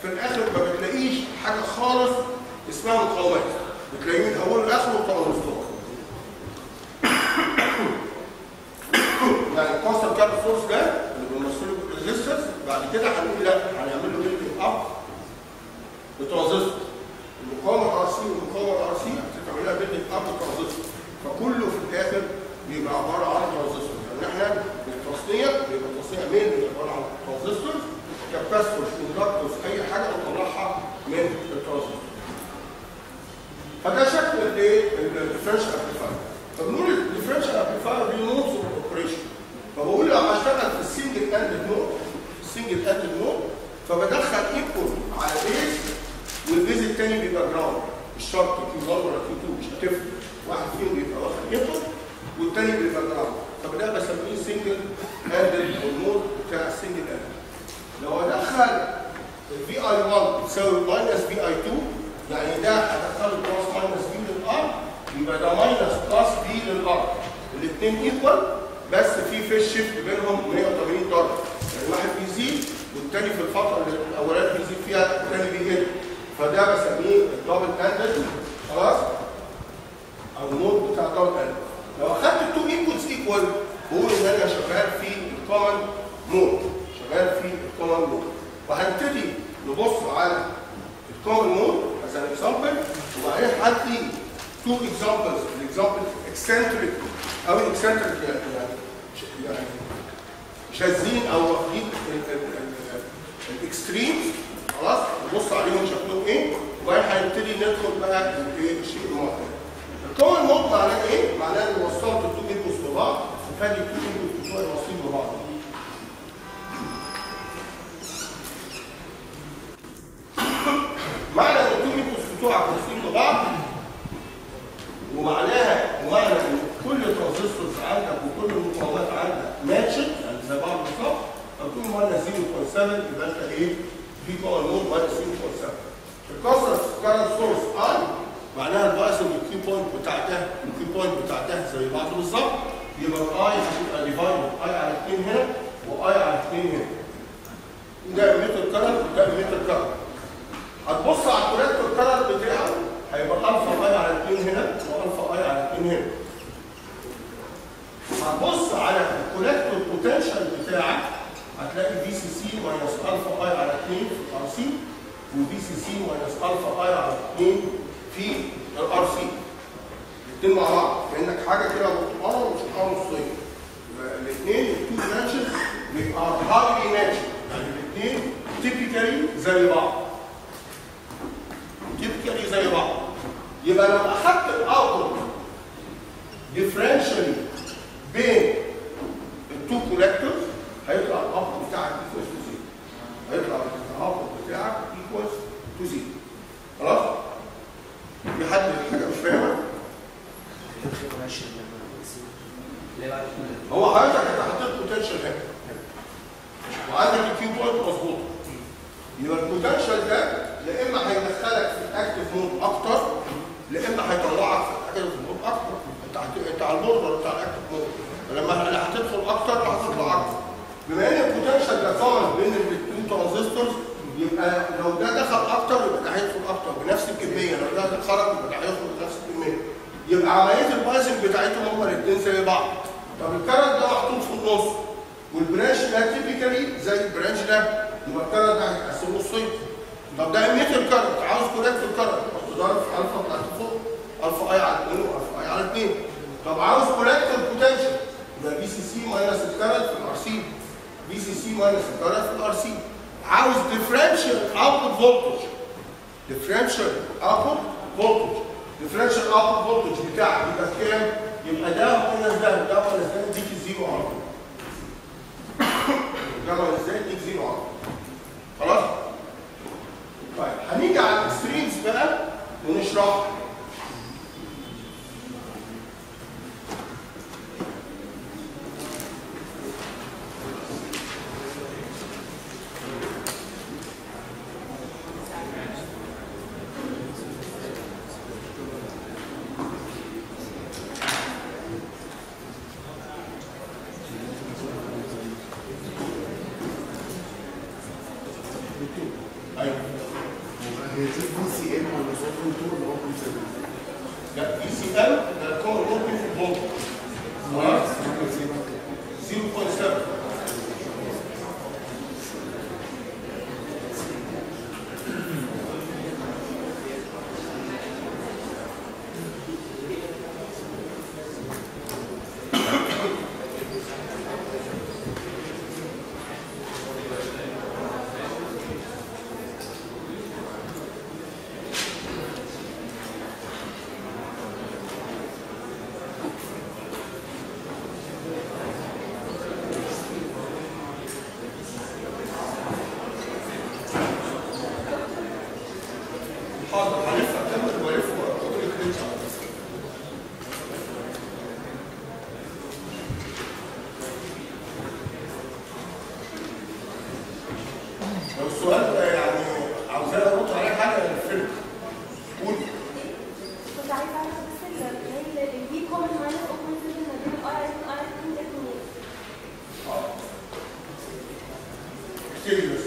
في الاخر ما بتلاقيش حاجه خالص اسمها مقاومات بتلاقيه من اوله لاخره ترانزستور يعني الكونستنت كارب سورس ده اللي بنمثله بالريزستنس بعد كده هنقول لا هنعمل له بيلدنج اب بترانزستور المقاومه ار سي والمقاومه ار سي هتتعمل لها بيلدنج اب بترانزستور فكله في الاخر بيبقى عباره عن ترانزستور يعني احنا بالتصنيع بيبقى التصنيع مين بيبقى عباره عن ترانزستور كاباسيتورز اندكتورز اي حاجه نطلعها من الترانزستور فده شكل الايه الديفرنشال امبليفاير فبنقول الديفرنشال امبليفاير دي نودز اوف اوبريشن فبقول لو هشتغل في السنجل اند نود السنجل اند نود فبدخل انبوت على بيز والبيز الثاني بيبقى جراوند مش شرط كيو 1 ولا كيو 2 مش هتفرق واحد فيهم بيبقى واخد انبوت والثاني بيبقى جراوند فده بسميه سنجل اند النود بتاع السنجل اند لو ادخل الفي اي 1 تساوي ماينس في اي 2 يعني ده هدخله بلس ماينس في للار يبقى ده ماينس بلس في للار الاثنين ايكوال بس في فيش شيفت بينهم 180 درجه يعني واحد بيزيد والتاني في الفتره اللي الاولاني بيزيد فيها الثاني بيقل فده بسميه الدبل اندد خلاص او النود بتاع الدبل اندد لو اخدت التو ايكوالز ايكوال بقول ان انا شغال في الكومن مود شغال في الكومن مود وهنبتدي نبص على الكومن مود as an example وبعدين هدي two examples الاكزامبل eccentric او eccentric يعني يعني شاذين او واخدين الاكستريمز خلاص نبص عليهم شكلهم ايه وبعدين هنبتدي ندخل بقى الايه الشيء المعتاد الكومن مود معناه ايه؟ معناه ان وصلت التو انبوتس ببعض فادي التو انبوتس بتوعي واصلين ببعض معنى ان التو انبوتس بتوعك واصلين ببعض ومعناها ومعنى ان كل ترانزستورز عندك وكل المقاومات عندك ماتشد يعني زي بعض بالظبط فكل ماينس 0.7 يبقى انت ايه؟ في باور مود ماينس 0.7 الكسر كارنت سورس اي معناها البايسنج الكيو بوينت بتاع ده والكيو بوينت بتاع ده زي بعض بالظبط يبقى الاي هتبقى ديفايد اي على 2 هنا واي على 2 هنا ده متر كارنت وده متر كارنت هتبص على الكوليكتور كارنت بتاعه هيبقى الفا اي على 2 هنا والفا اي على 2 هنا هتبص على الكوليكتور بوتنشال بتاعك هتلاقي في سي سي ماينس الفا اي على 2 في الار سي وفي سي سي ماينس الفا اي على 2 في الار سي الاثنين مع بعض كانك حاجه كده مقطوعه ومشقه نصين الاثنين التو برانشز بيبقى هايلي ماتش يعني الاثنين تيبيكالي زي بعض تيبيكالي زي بعض يبقى لو اخدت الاوتبوت ديفرنشالي بين التو كولكتورز هيطلع الاوتبوت بتاعك ايكوالز تو زيرو هيطلع الاوتبوت بتاعك ايكوالز تو زيرو خلاص في حد حاجه مش فاهمها هو حضرتك انت حطيت بوتنشال هنا وعندك الكيو بوينت مظبوط يبقى البوتنشال ده لا اما هيدخلك في الاكتف مود اكتر لا اما هيطلعك في الاكتف مود اكتر انت هت- انت على البوردر بتاع الاكتف مود فلما هتدخل اكتر هتطلع اكتر بما ان البوتنشال ده كومن بين الاثنين ترانزستورز يبقى لو ده دخل اكتر يبقى ده هيدخل اكتر بنفس الكميه لو ده خرج يبقى ده هيدخل بنفس الكميه يبقى عمليه البايزنج بتاعتهم هما الاثنين زي بعض طب الكارت ده محطوط في النص والبرانش ده تيبيكالي زي البرانش ده يبقى الكارت ده هيتقسم نصين طب ده اميتر كارت عاوز كونكت الكارت ضرب في الفا بتاعت فوق الفا اي على 2 والفا اي على 2 طب عاوز كونكت البوتنشال يبقى بي سي سي ماينس الكارت في الار سي بي سي سي ماينس الكارت في الار سي عاوز ديفرنشال اوتبوت فولتج ديفرنشال اوتبوت فولتج ديفرنشال اوتبوت فولتج بتاعك يبقى كام؟ يبقى ده ماينس ده ده ماينس ده يديك الزيرو على طول ده ماينس ده يديك زيرو على طول خلاص؟ طيب هنيجي على الاكستريمز بقى ونشرحها ايوه هي دي بي سي ام ولا صوت كنترول ولا اوبن سيرفيس؟ لا دي سي ام ده كومن ممكن في البومب خلاص 0.7 حاضر هلف اكمل والف واقول لك انت على بس لو السؤال ده يعني عاوزين ارد عليه حاجه الفيلم قول كنت عايزه اعرف بس ال- هي ال- البي كومن ماينس اوبن سيرفيس ما بين الار اس والار اس جت منين؟ اكتبي بس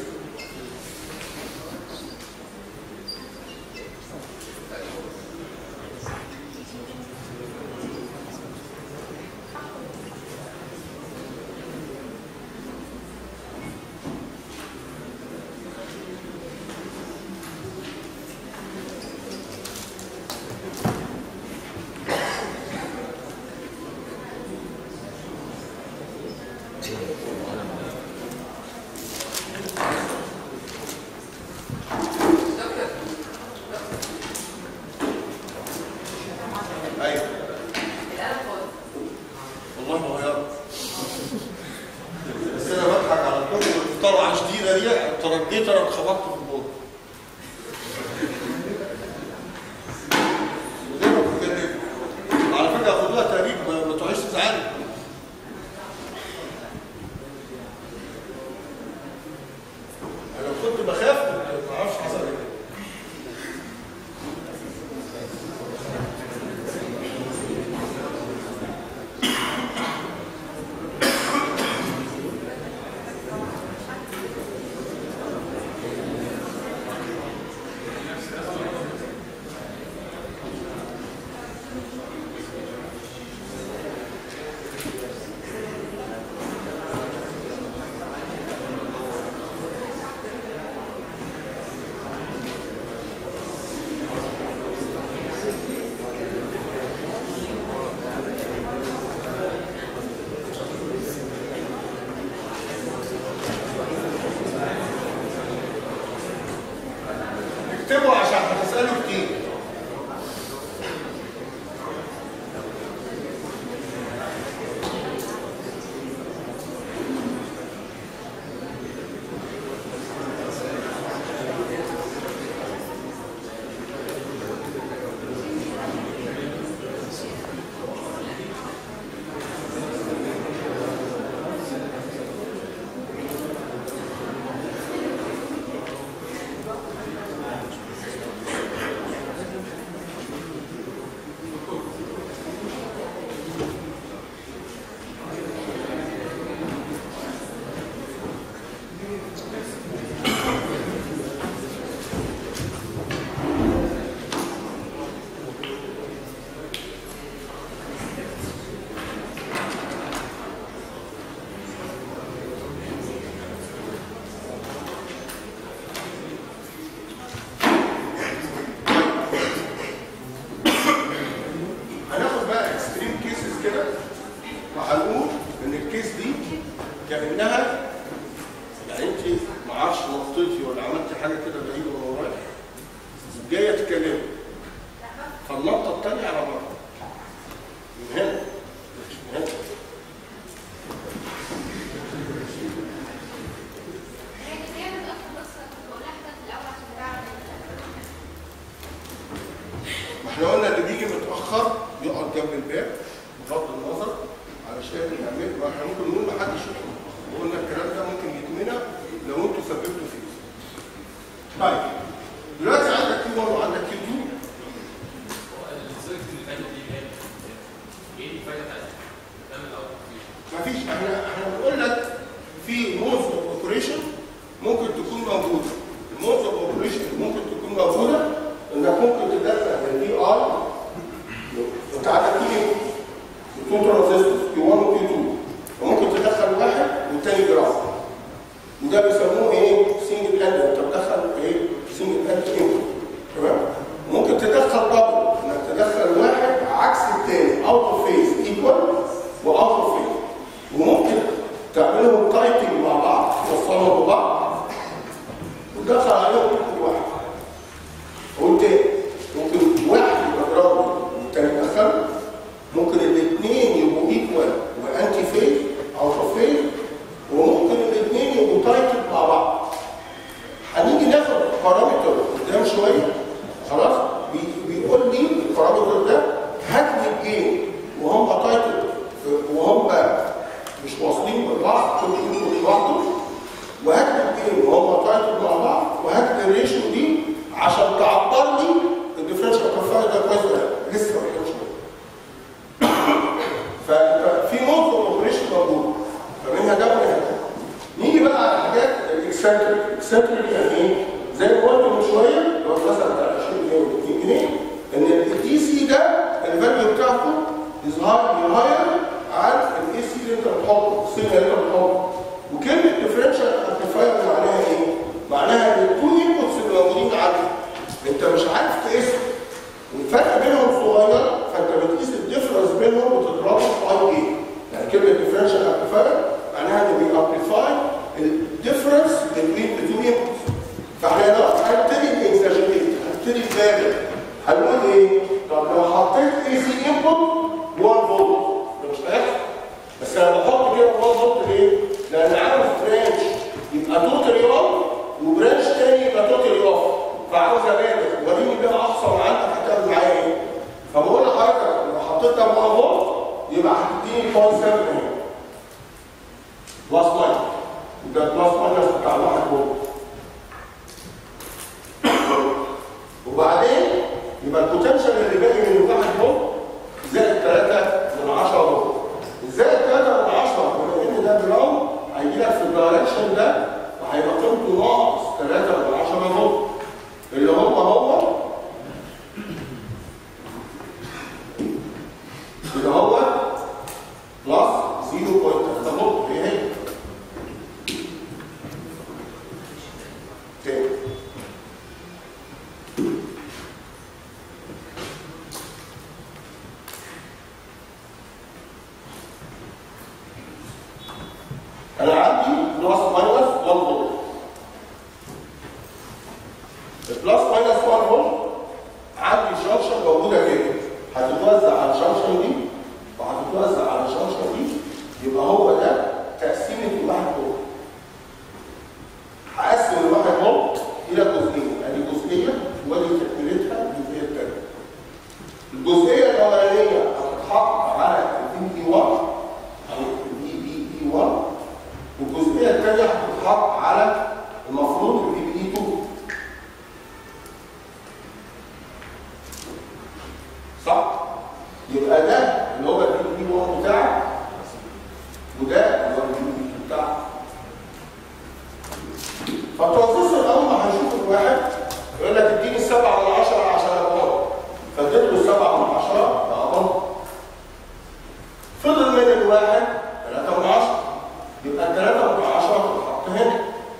ايوه والله ما غيرت بس انا بضحك على طول الطلعه شديده دي ترديت انا اتخبطت في البوط زي ما كنت كاتب. على فكره خدوها تقريب ما ما تقعدش تزعلي انا كنت بخاف ما اعرفش حصل ايه اكتبوا عشان هتسألوا كتير هناخد بقى اكستريم كيسز كده وهنقول ان الكيس دي كانها يعني انت ما اعرفش نطيتي ولا عملتي حاجه كده بعيده من ورايا جايه تكلمي فالنطه الثانيه على بره من هنا من هنا ما احنا قلنا اللي بيجي متاخر يقعد جنب الباب بغض النظر علشان يعمل ما احنا ممكن نقول ما حدش يدخل وقلنا الكلام ده ممكن يتمنع لو انتوا سببتوا فيه طيب دلوقتي عندك كيو 1 وعندك كيو 2 مفيش احنا احنا بنقول لك في موز اوف اوبريشن ممكن تكون موجوده المودز اوف اوبريشن اللي ممكن تكون موجوده انك ممكن تدخل الدي اي انت عندك تي تو ترانزستورز كي 1 وكي 2 وممكن تدخل واحد والتاني جراف وده بيسموه ايه؟ سنجل اند انت بتدخل ايه؟ سنجل اند انبوت تمام؟ ممكن تدخل دبل انك تدخل واحد عكس التاني اوت اوف فيز ايكوال واوت اوف فيز وممكن تعملهم تايتنج مع بعض توصلهم ببعض وتدخل عليهم كل واحد قلت ايه؟ ممكن واحد يبقى جراوند والتاني يدخل ممكن الاثنين يبقوا ايكوال وانتي فيز اوت اوف فيز وممكن الاثنين يبقوا تايتل مع بعض هنيجي ناخد بارامتر قدام شويه خلاص بي- بيقول لي البارامتر ده هات لي الجين وهم تايتل وهم مش واصلين ببعض كل انبوت لوحده وهات لي الجين وهم تايتل مع بعض وهات لي الريشيو دي عشان تعبر لي الديفرنشال كونفاير ده كويس ولا لا؟ لسه ما كانش ففي نقطه اوبريشن موجود فمنها ده ومنها ده نيجي بقى على حاجات الاكسنتريك الاكسنتريك يعني ايه؟ زي ما قلت من شويه اللي هو مثلا بتاع 20 جنيه و 30 جنيه ان الدي سي ده الفاليو بتاعته از هاي هاير عن الاي سي اللي انت بتحطه السيجنال اللي انت بتحطه وكلمه ديفرنشال امبليفاير معناها ايه؟ معناها ان التو انبوتس اللي موجودين عندك انت مش عارف تقيسهم والفرق بينهم صغير فانت بتقيس الديفرنس بينهم وتضربه في اي ايه يعني كلمه ديفرنشال امبليفاير معناها انه بيامبليفاي الديفرنس بين التو انبوتس فاحنا لو هنبتدي نكزاجيريت هنبتدي نبالغ هنقول ايه؟ طب لو حطيت اي سي انبوت 1 فولت ده مش هيحصل بس انا بحط كده 1 فولت ليه؟ لان عاوز برانش يبقى توتالي اون وبرانش تاني يبقى توتالي اوف فعاوز ابالغ وريني بقى اقصى ما عندك هتعمل معايا ايه؟ فبقول لحضرتك لو حطيتها 1 فولت يبقى هتديني 0.7 هنا بلس ماينس ده البلس ماينس بتاع الواحد فولت وبعدين يبقى البوتنشال اللي باقي من الواحد فولت زائد 3 من 10 فولت زائد 3 من 10 بما ان ده جراوند هيجي لك في الدايركشن ده وهيبقى قيمته ناقص 3 من 10 فولت اللي هو هو اللي هو بلس 0.3 فولت هي هي تاني انا عندي بلس ماينس 1 فولت البلس ماينس 1 فولت عندي جنكشن موجوده كده هتتوزع على الجنكشن دي وهتتوزع على الجنكشن دي يبقى هو ده تقسيمه الواحد فولت هقسم الواحد فولت الى جزئين ادي جزئيه وادي تكملتها الجزئيه الثانيه الجزئيه الاولانيه هتتحط على الفي بي 1 او الفي بي اي 1 والجزئيه الثانيه هتتحط على المفروض الفي بي اي 2 صح؟ يبقى ده اللي هو الفي بي 1 بتاعك وده اللي هو الفي بي 2 بتاعك فالترانزستور اول ما هنشوف الواحد يقول لك اديني 7 من 10 عشان ابقى فاديت له 7 من 10 بقى بطل فضل من الواحد 3 من 10 يبقى 3 من 10 تتحط هنا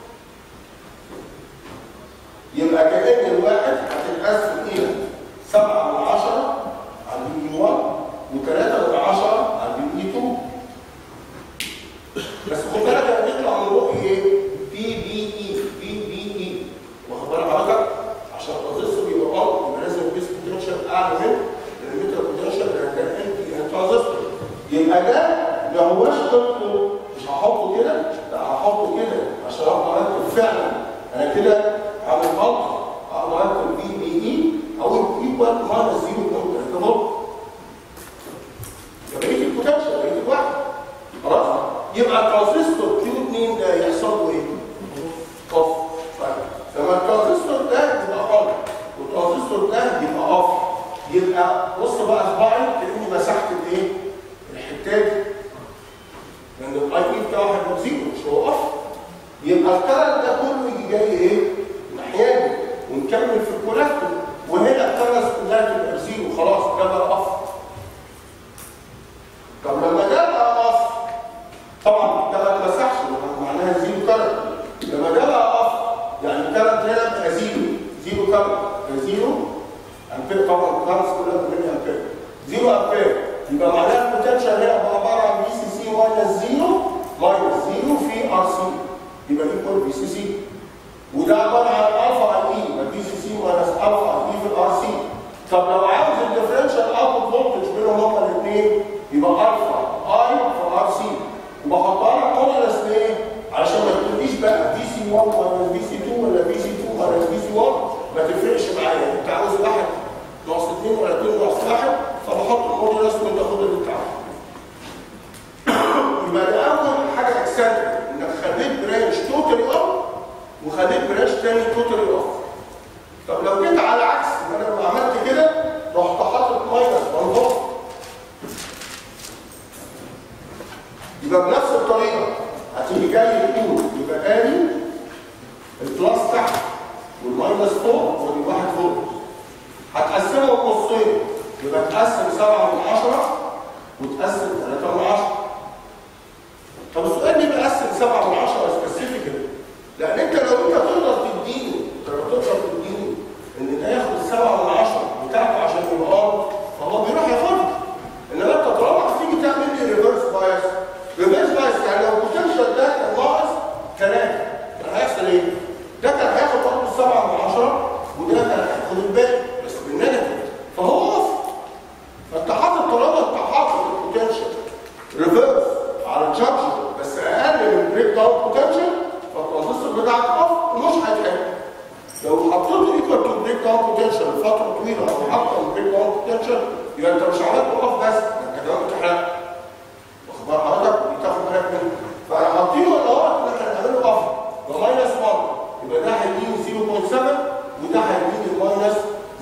يبقى كأن الواحد هتتقسم الى 7 من 10 على البي بي 1 و3 من 10 على البي بي 2 بس خد بالك انا بيطلع من بقي ايه؟ بي بي اي بي بي اي واخد بالك حضرتك؟ عشان الترانزستور يبقى اون يبقى لازم البيس بوتنشال اعلى من الميتر بوتنشال لان ده انتي ترانزستور يبقى ده ما هواش قيمته مش هحطه كده لا هحطه كده عشان اقدر اكتب فعلا انا كده عامل غلط اقدر اكتب بي بي اي او ايكوال ماينس 0.3 فولت يبقى بقيت البوتنشال بقيت الواحد خلاص يبقى الترانزستور كيو 2 ده يحصل له ايه؟ اوف طيب لما الترانزستور ده يبقى اون والترانزستور ده يبقى اوف يبقى بص بقى صباعي كاني مسحت الايه؟ الحته دي لان الاي بي بتاعه هيبقى زيرو مش هو اوف يبقى الكلام ده كله يجي جاي ايه؟ ناحيه يكمل في الكولكتور وهنا الكرنس كلها تبقى بزيرو خلاص ده بقى اوف طب لما ده بقى اوف طبعا ده ما اتمسحش معناها زيرو كارنت لما ده بقى اوف يعني الكارنت هنا بقى زيرو زيرو كارنت زيرو امبير طبعا الكارنت كلها 8 امبير زيرو امبير يبقى معناها البوتنشال هنا بقى عباره عن في سي سي ماينس زيرو ماينس زيرو في ار سي يبقى ايكوال في سي سي وده عباره عن الفا على اي يبقى في سي سي ماينس الفا على اي في الار سي طب لو عاوز الديفرنشال اوتبوت فولتج بينهم هما الاثنين يبقى الفا اي في ار سي وبحطها لك مودولس ليه؟ علشان ما تقوليش بقى في سي 1 ولا في سي 2 ولا في سي 2 ولا في سي 1 ما تفرقش معايا انت عاوز واحد ناقص 2 ولا 2 ناقص 1 فبحط المودولس وانت خد اللي انت عاوزه. يبقى ده اول حاجه اكسنتريك انك خليت برانش توتالي اوف وخليت برانش تاني توتالي اوف. طب لو جيت على عكس ما انا لو عملت كده رحت حاطط ماينس 1 فولت يبقى بنفس الطريقه هتيجي جاي تقول يبقى ادي البلس تحت والماينس فوق ودي 1 فولت هتقسمهم نصين يبقى تقسم 7 من 10 وتقسم 3 من 10 طب السؤال ليه بقسم 7 من 10 سبيسيفيكالي؟ لان انت لو انت تقدر تديني انت لو تقدر تديني ان ده ياخد السبعه من 10 بتاعته عشان يبقى ار فهو بيروح ياخدها انما انت طالما هتيجي تعمل لي ريفرس بايس ريفرس بايس يعني لو البوتنشال ده كان ناقص 3 كان هيحصل ايه؟ ده كان هياخد برضه السبعه من 10 وده كان هياخد الباقي بس بالنيجاتيف فهو اوف فانت حاطط طالما انت حاطط البوتنشال ريفرس على تشارج بس اقل من بريك داون بوتنشال فالترانزستور بتاعك اوف ومش هيتحل لو حطيته ايكوال تو بريك داون بوتنشال لفتره طويله او اكتر من بريك داون بوتنشال يبقى انت مش عملت اوف بس انت كمان بتحرق واخد بال حضرتك بتاخد بالك منه فانا حاطينه الاول ان احنا هنعمله اوف بماينس 1 يبقى ده هيديني 0.7 وده هيديني الماينس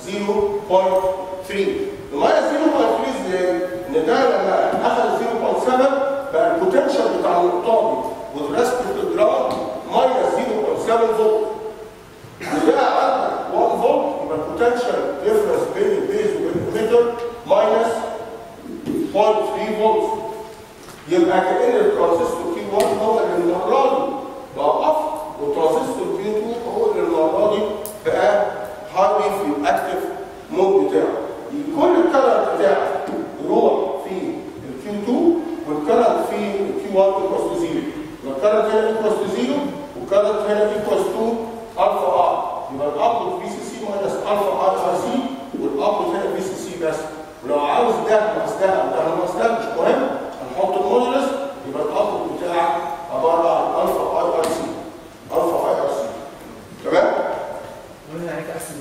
0.3 الماينس 0.3 ازاي؟ ان ده لما اخذ 0.7 بقى البوتنشال بتاع النقطه دي والريسبكت جراوند ماينس 0.7 فولت وده عندك 1 فولت يبقى البوتنشال ديفرنس بين البيز وبين الاميتر ماينس 0.3 فولت يبقى كأن الترانزستور كي 1 هو اللي المره دي بقى اوف والترانزستور كي 2 هو اللي المره دي بقى هايلي في الاكتف مود بتاعه كل الكلام بتاعك يروح في الكيو 2 والكرنت في الكيو 1 ايكوالز تو 0 يبقى الكرنت هنا ايكوالز تو 0 والكرنت هنا ايكوالز تو الفا ار يبقى الابلود في سي سي ماينس الفا ار ار سي والابلود هنا في سي سي بس ولو عاوز ده ناقص ده او ده ناقص ده مش مهم هنحط المودولس يبقى الابلود بتاعك عباره عن الفا ار ار سي الفا اي ار سي تمام؟ قلنا عليك اقسم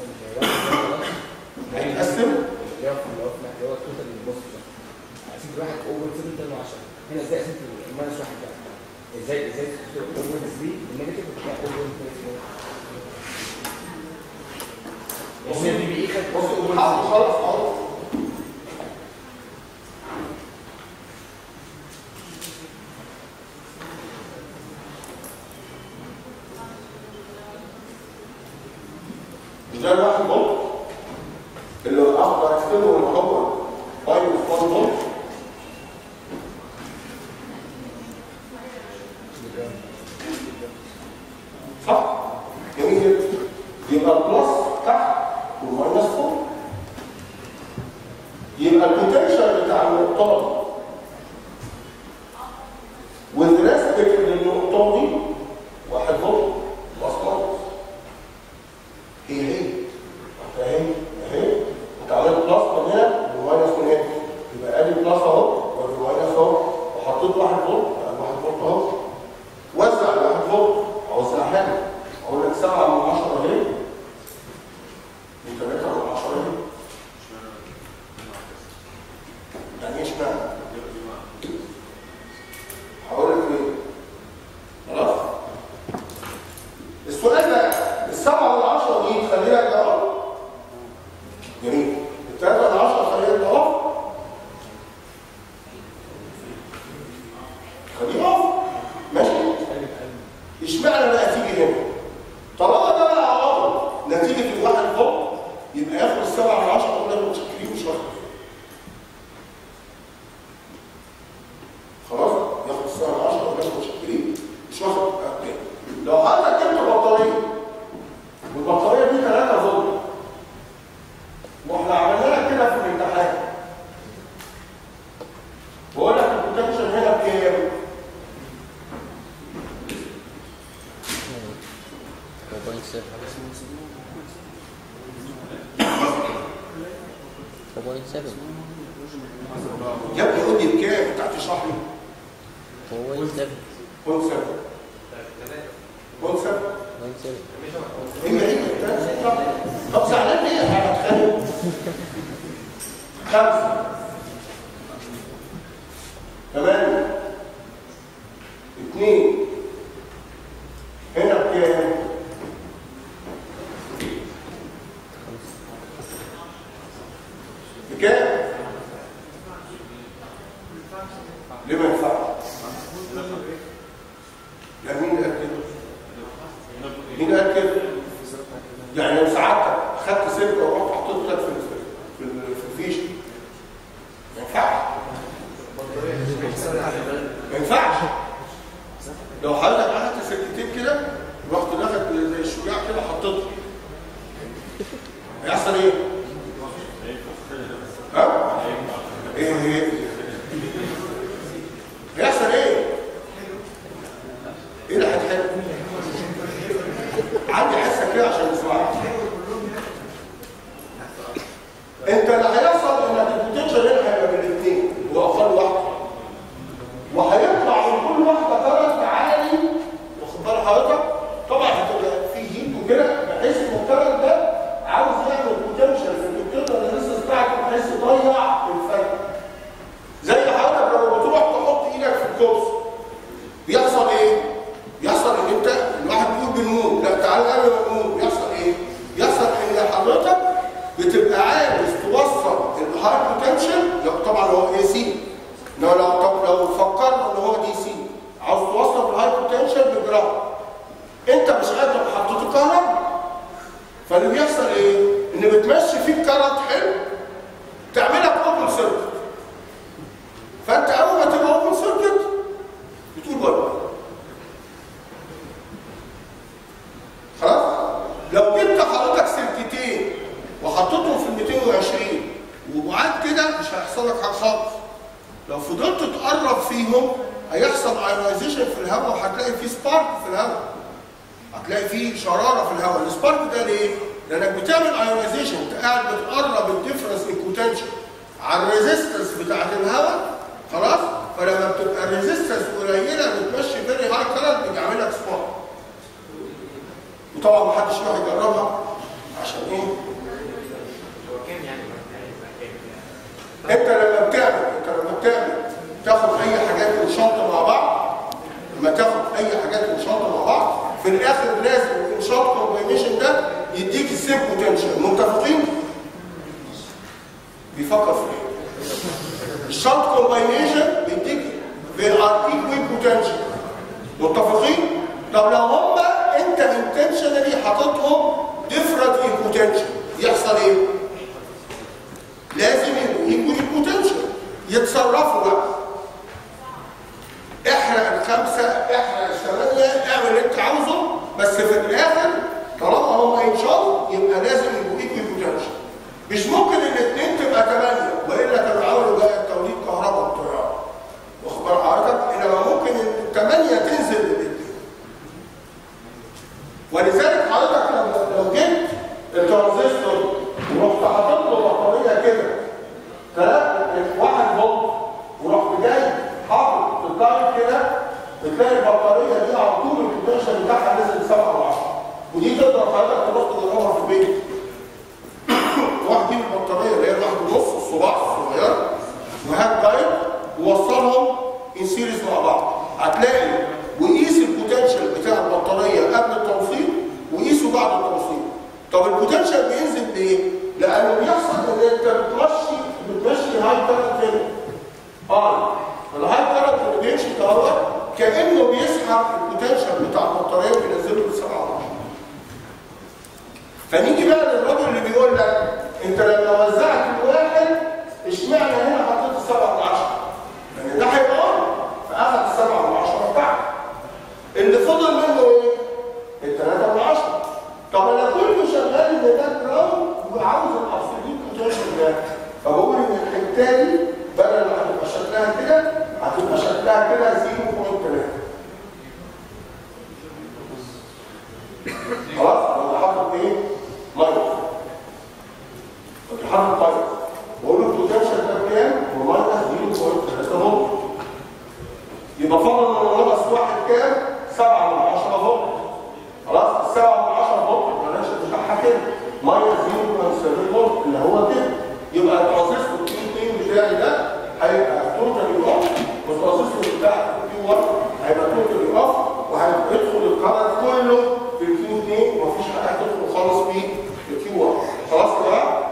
هيتقسم اللي هو اللي هو اللي هو التوتال النص ده عايزين واحد اوفر 7 10 هنا ازاي قسمت الماينس واحد ده ازاي ازاي اوفر 3 النيجاتيف وبتاع اوفر 3 بص السي بي اي خد بص اوفر خلاص خلاص خلاص ده الواحد فولت اللي اقدر اكتبه ان هو ماينس 1 فولت صح؟ جميل جدا يبقى البلس تحت والماينس فوق يبقى البوتنشال بتاع النقطة دي والريسبكت للنقطة دي واحد فولت بلس ماينس هي هي فاهم؟ اهي انت عملت بلس من هنا وماينس من هنا يبقى ادي بلس اهو وادي ماينس اهو وحطيت واحد فولت ادي واحد فولت اهو وزع الواحد فولت اوزعها لك اقول لك 7 من 10 اهي و3 من 10 اهي يعني ايش معنى؟ هقول لك ايه؟ خلاص؟ السؤال ده السبعة من 10 دي تخليها جواب جميل الثلاثة من 10 تخليها جواب خليه اوف ماشي اشمعنى بقى تيجي هنا طالما ده بقى عوض نتيجه الواحد يبقى ياخد السبعة من عشرة ولا متشكلين مش واخد خلاص ياخد السبعة من عشرة ولا متشكلين مش واخد أهداف لو حضرتك جبت بطارية والبطارية دي 3 فولت واحنا عملنا لك كده في الامتحان بقول لك البوتنشال هنا بكام؟ 4.7 يا ابني قول لي بكام؟ انت هتشرح لي 4.7 بوينت 7 بوينت 7 4.7 هي هي طب زعلان ليه احنا هنتخانق؟ خمسة ثمانية اثنين هنا بكام؟ بكام؟ ليه ما ينفعش؟ لا مين اللي قال كده؟ مين قال كده؟ يعني لو ساعتك خدت سلكه ورحت حطيت لك في في في الفيش ما ينفعش ما ينفعش لو حضرتك عملت سلكتين كده رحت داخل زي الشجاع كده حطيته هيحصل ايه؟ ها؟ ايه ايه؟ هيحصل ايه؟ ايه اللي هيتحرق؟ عندي حاسه كده عشان اسمعك انت اللي هيحصل انك البوتنشال هنا هيبقى من الاثنين هو اقل واحده وهيطلع من كل واحده كرنت عالي واخد بال حضرتك طبعا هتبقى في هيت وكده بحيث ان الكرنت ده عاوز يعمل بوتنشال في الدكتور الريزستنس بتاعك بحيث يضيع الفرق زي حضرتك لما بتروح تحط ايدك في الكوبس بيحصل ايه؟ بيحصل ان انت الواحد بيقول بنموت لا تعال قبل ما نموت بيحصل ايه؟ بيحصل ان حضرتك بتبقى عاوز توصل الهاي بوتنشال لو طبعا هو اي سي لو لو طب لو فكرنا ان هو دي سي عاوز توصل الهاي بوتنشال بجراف انت مش قادر حطيت الكهرباء فاللي بيحصل ايه؟ ان بتمشي فيك كرنت حلو تعملك اوبن سيركت فانت اول ما تبقى اوبن سيركت بتقول بره خلاص لو جبت حضرتك سلكتين وحطيتهم في ال 220 وقعدت كده مش هيحصل لك حاجه خالص لو فضلت تقرب فيهم هيحصل ايونايزيشن في الهواء وهتلاقي في سبارك في الهواء هتلاقي في شراره في الهواء السبارك ده ليه؟ لانك بتعمل ايونايزيشن انت قاعد بتقرب الديفرنس ان بوتنشال على الريزيستنس بتاعت الهواء خلاص فلما بتبقى الريزيستنس قليله بتمشي فيري هاي كارنت بيعمل لك سبارك وطبعا ما حدش يروح يجربها عشان ايه؟ انت لما بتعمل انت لما بتعمل تاخد اي حاجات ونشاط مع بعض لما تاخد اي حاجات ونشاط مع بعض في الاخر لازم الانشاط كومبينيشن ده يديك السيم بوتنشال متفقين؟ بيفكر في ايه؟ الشارت كومبينيشن بيديك they are equal potential متفقين؟ طب لو هم انت intentionally حاططهم different in potential يحصل ايه؟ لازم يبقوا equal in potential يتصرفوا بقى احرق الخمسة احرق الثمانية اعمل اللي انت عاوزه بس في الاخر طالما هم انشاط يبقى لازم يبقوا equal potential مش ممكن الاثنين تبقى ثمانية والا كانوا عملوا بقى توليد كهرباء بطريقة واخد بال حضرتك انما ممكن الثمانية تنزل للاثنين ولذلك حضرتك لو لو جبت الترانزستور ورحت حاطط له بطاريه كده ثلاثة واحد فولت ورحت جاي حاطط في التايم كده بتلاقي البطاريه دي على طول البوتنشال بتاعها نزل 7 و10 ودي تقدر حضرتك تروح تجربها في البيت واحد يجيب البطاريه اللي هي الواحد ونص الصباع الصغير وهات دايت ووصلهم ان سيريز مع بعض هتلاقي وقيس البوتنشال بتاع البطاريه قبل التوصيل وقيسه بعد التوصيل طب البوتنشال بينزل ليه؟ لانه بيحصل ان انت بتمشي بتمشي هاي كارنت هنا اه الهاي كارنت اللي بيمشي دوت كانه بيسحب البوتنشال بتاع البطاريه وبينزله ل 7 فنيجي بقى للراجل اللي بيقول لك انت لما وزعت الواحد اشمعنى هنا حطيت السبعة من عشرة؟ لان ده هيبقى واحد فاخد السبعة من عشرة بتاعته اللي فضل منه ايه؟ الثلاثة من عشرة طب انا كنت شغال ان ده جراوند وعاوز الابسوليوت بوتنشال ده فبقول ان الحته دي بدل ما هتبقى شكلها كده هتبقى شكلها كده 0.3 خلاص انا حاطط ايه؟ ماينس كنت حاطط ماينس بقول له البوتنشال ده بكام؟ هو ماينس 0.3 فولت يبقى فضل من ناقص واحد كام؟ 7 من 10 فولت خلاص السبعة من 10 فولت بلاش بتاعها كده ماينس 0.7 فولت اللي هو كده يبقى الترانزستور كيو 2 بتاعي ده هيبقى توتالي اوف والترانزستور بتاع كيو 1 هيبقى توتالي اوف وهيدخل الكرنت كله في الكيو 2 ومفيش حاجه هتدخل خالص في الكيو 1 خلاص كده؟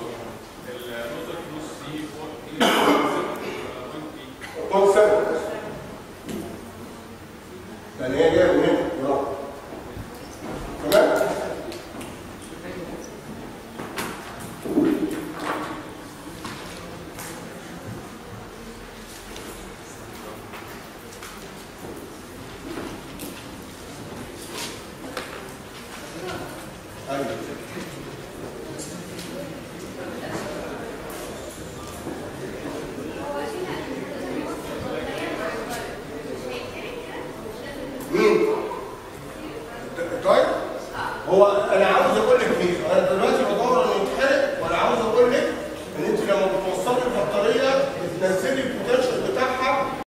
بوينت 7 لان هي جايه من هنا برافو. تمام؟ أيوة. مين؟ طيب هو انا عاوز اقول لك ايه